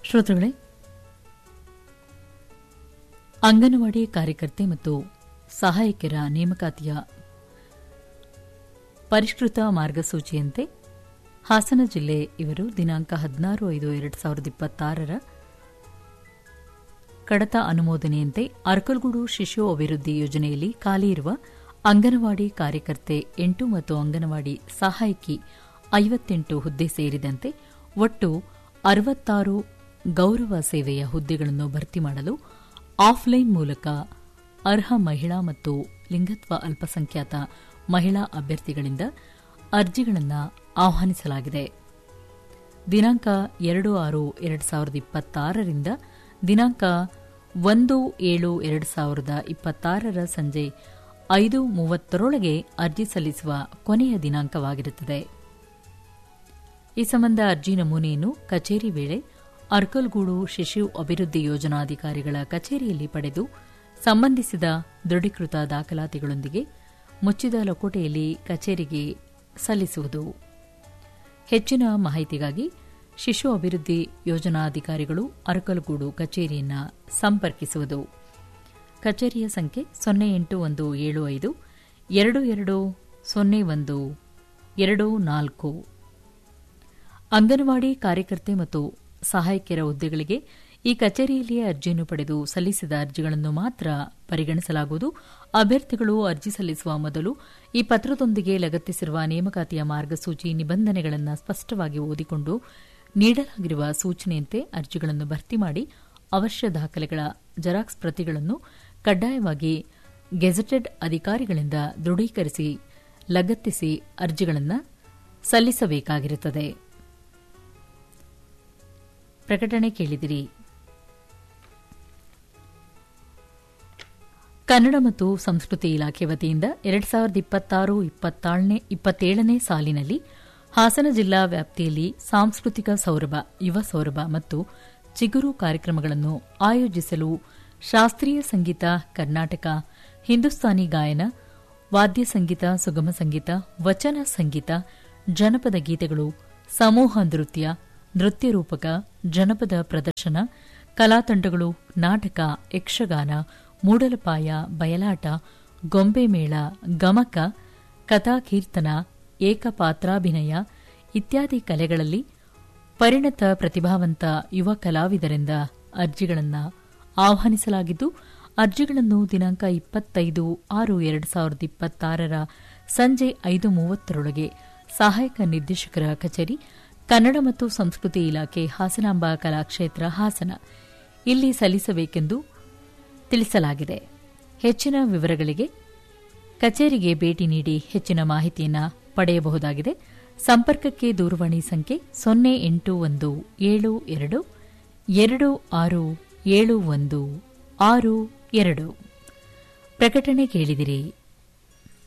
ಶ್ರೋತೃಗಳೇ ಅಂಗನವಾಡಿ ಕಾರ್ಯಕರ್ತೆ ಮತ್ತು ಸಹಾಯಕಿಯರ ನೇಮಕಾತಿಯ ಪರಿಷ್ಕೃತ ಮಾರ್ಗಸೂಚಿಯಂತೆ ಹಾಸನ ಜಿಲ್ಲೆ ಇವರು ದಿನಾಂಕ ಹದಿನಾರು ಐದು ಎರಡು ಸಾವಿರದ ಇಪ್ಪತ್ತಾರರ ಕಡತ ಅನುಮೋದನೆಯಂತೆ ಅರ್ಕಲ್ಗೂಡು ಶಿಶು ಅಭಿವೃದ್ಧಿ ಯೋಜನೆಯಲ್ಲಿ ಖಾಲಿ ಇರುವ ಅಂಗನವಾಡಿ ಕಾರ್ಯಕರ್ತೆ ಎಂಟು ಮತ್ತು ಅಂಗನವಾಡಿ ಸಹಾಯಕಿ ಐವತ್ತೆಂಟು ಹುದ್ದೆ ಸೇರಿದಂತೆ ಒಟ್ಟು ಅರವತ್ತಾರು ಗೌರವ ಸೇವೆಯ ಹುದ್ದೆಗಳನ್ನು ಭರ್ತಿ ಮಾಡಲು ಆಫ್ಲೈನ್ ಮೂಲಕ ಅರ್ಹ ಮಹಿಳಾ ಮತ್ತು ಲಿಂಗತ್ವ ಅಲ್ಪಸಂಖ್ಯಾತ ಮಹಿಳಾ ಅಭ್ಯರ್ಥಿಗಳಿಂದ ಅರ್ಜಿಗಳನ್ನು ಆಹ್ವಾನಿಸಲಾಗಿದೆ ದಿನಾಂಕ ಎರಡು ಆರು ಎರಡು ಸಾವಿರದ ಇಪ್ಪತ್ತಾರರಿಂದ ದಿನಾಂಕ ಒಂದು ಏಳು ಎರಡು ಸಾವಿರದ ಇಪ್ಪತ್ತಾರರ ಸಂಜೆ ಐದು ಮೂವತ್ತರೊಳಗೆ ಅರ್ಜಿ ಸಲ್ಲಿಸುವ ಕೊನೆಯ ದಿನಾಂಕವಾಗಿರುತ್ತದೆ ಈ ಸಂಬಂಧ ಅರ್ಜಿ ನಮೂನೆಯನ್ನು ಕಚೇರಿ ವೇಳೆ ಅರ್ಕಲ್ಗೂಡು ಶಿಶು ಅಭಿವೃದ್ಧಿ ಯೋಜನಾಧಿಕಾರಿಗಳ ಕಚೇರಿಯಲ್ಲಿ ಪಡೆದು ಸಂಬಂಧಿಸಿದ ದೃಢೀಕೃತ ದಾಖಲಾತಿಗಳೊಂದಿಗೆ ಮುಚ್ಚಿದ ಲಕೋಟೆಯಲ್ಲಿ ಕಚೇರಿಗೆ ಸಲ್ಲಿಸುವುದು ಹೆಚ್ಚಿನ ಮಾಹಿತಿಗಾಗಿ ಶಿಶು ಅಭಿವೃದ್ಧಿ ಯೋಜನಾಧಿಕಾರಿಗಳು ಅರಕಲಗೂಡು ಕಚೇರಿಯನ್ನು ಸಂಪರ್ಕಿಸುವುದು ಕಚೇರಿಯ ಸಂಖ್ಯೆ ಸೊನ್ನೆ ಎಂಟು ಒಂದು ಏಳು ಐದು ಎರಡು ಎರಡು ಸೊನ್ನೆ ಒಂದು ಎರಡು ನಾಲ್ಕು ಅಂಗನವಾಡಿ ಕಾರ್ಯಕರ್ತೆ ಮತ್ತು ಸಹಾಯಕಿಯರ ಹುದ್ದೆಗಳಿಗೆ ಈ ಕಚೇರಿಯಲ್ಲಿಯೇ ಅರ್ಜಿಯನ್ನು ಪಡೆದು ಸಲ್ಲಿಸಿದ ಅರ್ಜಿಗಳನ್ನು ಮಾತ್ರ ಪರಿಗಣಿಸಲಾಗುವುದು ಅಭ್ಯರ್ಥಿಗಳು ಅರ್ಜಿ ಸಲ್ಲಿಸುವ ಮೊದಲು ಈ ಪತ್ರದೊಂದಿಗೆ ಲಗತ್ತಿಸಿರುವ ನೇಮಕಾತಿಯ ಮಾರ್ಗಸೂಚಿ ನಿಬಂಧನೆಗಳನ್ನು ಸ್ಪಷ್ಟವಾಗಿ ಓದಿಕೊಂಡು ನೀಡಲಾಗಿರುವ ಸೂಚನೆಯಂತೆ ಅರ್ಜಿಗಳನ್ನು ಭರ್ತಿ ಮಾಡಿ ಅವಶ್ಯ ದಾಖಲೆಗಳ ಜೆರಾಕ್ಸ್ ಪ್ರತಿಗಳನ್ನು ಕಡ್ಡಾಯವಾಗಿ ಗೆಜೆಟೆಡ್ ಅಧಿಕಾರಿಗಳಿಂದ ದೃಢೀಕರಿಸಿ ಲಗತ್ತಿಸಿ ಅರ್ಜಿಗಳನ್ನು ಸಲ್ಲಿಸಬೇಕಾಗಿರುತ್ತದೆ ಪ್ರಕಟಣೆ ಕೇಳಿದಿರಿ ಕನ್ನಡ ಮತ್ತು ಸಂಸ್ಕೃತಿ ಇಲಾಖೆ ವತಿಯಿಂದ ಎರಡ್ ಸಾವಿರದ ಇಪ್ಪತ್ತಾರು ಇಪ್ಪತ್ತೇಳನೇ ಸಾಲಿನಲ್ಲಿ ಹಾಸನ ಜಿಲ್ಲಾ ವ್ಯಾಪ್ತಿಯಲ್ಲಿ ಸಾಂಸ್ಕೃತಿಕ ಸೌರಭ ಯುವ ಸೌರಭ ಮತ್ತು ಚಿಗುರು ಕಾರ್ಯಕ್ರಮಗಳನ್ನು ಆಯೋಜಿಸಲು ಶಾಸ್ತ್ರೀಯ ಸಂಗೀತ ಕರ್ನಾಟಕ ಹಿಂದೂಸ್ತಾನಿ ಗಾಯನ ವಾದ್ಯ ಸಂಗೀತ ಸುಗಮ ಸಂಗೀತ ವಚನ ಸಂಗೀತ ಜನಪದ ಗೀತೆಗಳು ಸಮೂಹ ನೃತ್ಯ ನೃತ್ಯ ರೂಪಕ ಜನಪದ ಪ್ರದರ್ಶನ ಕಲಾತಂಡಗಳು ನಾಟಕ ಯಕ್ಷಗಾನ ಮೂಡಲಪಾಯ ಬಯಲಾಟ ಗೊಂಬೆ ಮೇಳ ಗಮಕ ಕಥಾಕೀರ್ತನ ಏಕಪಾತ್ರಾಭಿನಯ ಇತ್ಯಾದಿ ಕಲೆಗಳಲ್ಲಿ ಪರಿಣತ ಪ್ರತಿಭಾವಂತ ಯುವ ಕಲಾವಿದರಿಂದ ಅರ್ಜಿಗಳನ್ನು ಆಹ್ವಾನಿಸಲಾಗಿದ್ದು ಅರ್ಜಿಗಳನ್ನು ದಿನಾಂಕ ಇಪ್ಪತ್ತೈದು ಆರು ಎರಡು ಸಾವಿರದ ಇಪ್ಪತ್ತಾರರ ಸಂಜೆ ಐದು ಮೂವತ್ತರೊಳಗೆ ಸಹಾಯಕ ನಿರ್ದೇಶಕರ ಕಚೇರಿ ಕನ್ನಡ ಮತ್ತು ಸಂಸ್ಕೃತಿ ಇಲಾಖೆ ಹಾಸನಾಂಬ ಕಲಾಕ್ಷೇತ್ರ ಹಾಸನ ಇಲ್ಲಿ ಸಲ್ಲಿಸಬೇಕೆಂದು ತಿಳಿಸಲಾಗಿದೆ ಹೆಚ್ಚಿನ ವಿವರಗಳಿಗೆ ಕಚೇರಿಗೆ ಭೇಟಿ ನೀಡಿ ಹೆಚ್ಚಿನ ಮಾಹಿತಿಯನ್ನು ಪಡೆಯಬಹುದಾಗಿದೆ ಸಂಪರ್ಕಕ್ಕೆ ದೂರವಾಣಿ ಸಂಖ್ಯೆ ಸೊನ್ನೆ ಎಂಟು ಒಂದು ಏಳು ಎರಡು ಎರಡು ಆರು ಏಳು ಒಂದು ಆರು ಎರಡು ಪ್ರಕಟಣೆ ಕೇಳಿದಿರಿ